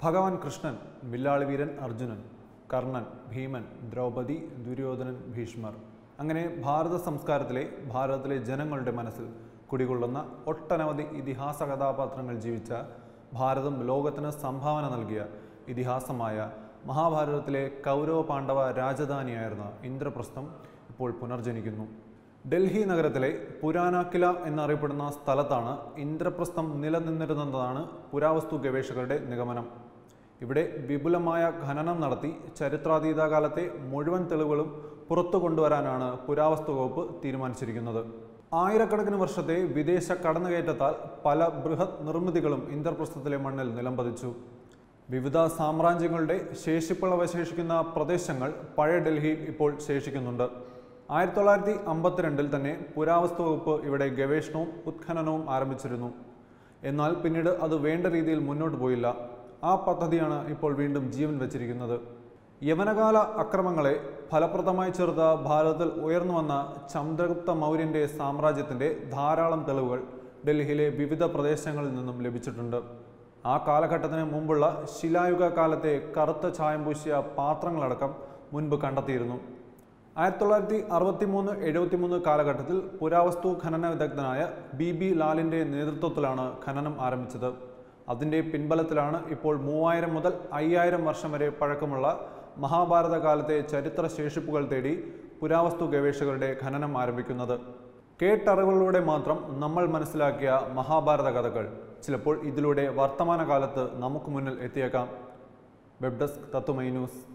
ഭഗവാൻ കൃഷ്ണൻ വില്ലാളി വീരൻ അർജുനൻ കർണൻ ഭീമൻ ദ്രൗപദി ദുര്യോധനൻ ഭീഷ്മർ അങ്ങനെ ഭാരത സംസ്കാരത്തിലെ ഭാരതത്തിലെ ജനങ്ങളുടെ മനസ്സിൽ കുടികൊള്ളുന്ന ഒട്ടനവധി ഇതിഹാസ കഥാപാത്രങ്ങൾ ജീവിച്ച ഭാരതം ലോകത്തിന് സംഭാവന നൽകിയ ഇതിഹാസമായ മഹാഭാരതത്തിലെ കൗരവ പാണ്ഡവ രാജധാനിയായിരുന്ന ഇന്ദ്രപ്രസ്ഥം ഇപ്പോൾ പുനർജനിക്കുന്നു ഡൽഹി നഗരത്തിലെ പുരാനാക്കില എന്നറിയപ്പെടുന്ന സ്ഥലത്താണ് ഇന്ദ്രപ്രസ്ഥം നിലനിന്നിരുന്നതാണ് പുരാവസ്തു ഗവേഷകരുടെ നിഗമനം ഇവിടെ വിപുലമായ ഖനനം നടത്തി ചരിത്രാതീത കാലത്തെ മുഴുവൻ തെളിവുകളും പുറത്തു കൊണ്ടുവരാനാണ് പുരാവസ്തു വകുപ്പ് തീരുമാനിച്ചിരിക്കുന്നത് ആയിരക്കണക്കിന് വർഷത്തെ വിദേശ കടന്നുകയറ്റത്താൽ പല ബൃഹത് നിർമ്മിതികളും ഇന്ദ്രപ്രസ്ഥത്തിലെ മണ്ണിൽ നിലംപതിച്ചു വിവിധ സാമ്രാജ്യങ്ങളുടെ ശേഷിപ്പുകൾ അവശേഷിക്കുന്ന പ്രദേശങ്ങൾ പഴയ ഡൽഹിയിൽ ഇപ്പോൾ ശേഷിക്കുന്നുണ്ട് ആയിരത്തി തൊള്ളായിരത്തി അമ്പത്തിരണ്ടിൽ തന്നെ പുരാവസ്തു വകുപ്പ് ഇവിടെ ഗവേഷണവും ഉത്ഖനനവും ആരംഭിച്ചിരുന്നു എന്നാൽ പിന്നീട് അത് വേണ്ട രീതിയിൽ മുന്നോട്ട് പോയില്ല ആ പദ്ധതിയാണ് ഇപ്പോൾ വീണ്ടും ജീവൻ വെച്ചിരിക്കുന്നത് യവനകാല അക്രമങ്ങളെ ഫലപ്രദമായി ചെറുത്ത ഭാരതത്തിൽ ഉയർന്നു വന്ന ചന്ദ്രഗുപ്ത മൗര്യന്റെ സാമ്രാജ്യത്തിന്റെ ധാരാളം തെളിവുകൾ ഡൽഹിയിലെ വിവിധ പ്രദേശങ്ങളിൽ നിന്നും ലഭിച്ചിട്ടുണ്ട് ആ കാലഘട്ടത്തിന് മുമ്പുള്ള ശിലായുഗ കാലത്തെ കറുത്ത ചായം പൂശിയ പാത്രങ്ങളടക്കം മുൻപ് കണ്ടെത്തിയിരുന്നു ആയിരത്തി തൊള്ളായിരത്തി അറുപത്തി മൂന്ന് എഴുപത്തി മൂന്ന് കാലഘട്ടത്തിൽ പുരാവസ്തു ഖനന വിദഗ്ധനായ ബി ബി ലാലിൻ്റെ നേതൃത്വത്തിലാണ് ഖനനം ആരംഭിച്ചത് അതിൻ്റെ പിൻബലത്തിലാണ് ഇപ്പോൾ മൂവായിരം മുതൽ അയ്യായിരം വർഷം വരെ പഴക്കമുള്ള മഹാഭാരത കാലത്തെ ചരിത്ര ശേഷിപ്പുകൾ തേടി പുരാവസ്തു ഗവേഷകരുടെ ഖനനം ആരംഭിക്കുന്നത് കേട്ടറിവുകളിലൂടെ മാത്രം നമ്മൾ മനസ്സിലാക്കിയ മഹാഭാരത കഥകൾ ചിലപ്പോൾ ഇതിലൂടെ വർത്തമാനകാലത്ത് നമുക്ക് മുന്നിൽ എത്തിയേക്കാം വെബ് ഡെസ്ക് തത്വമൈ ന്യൂസ്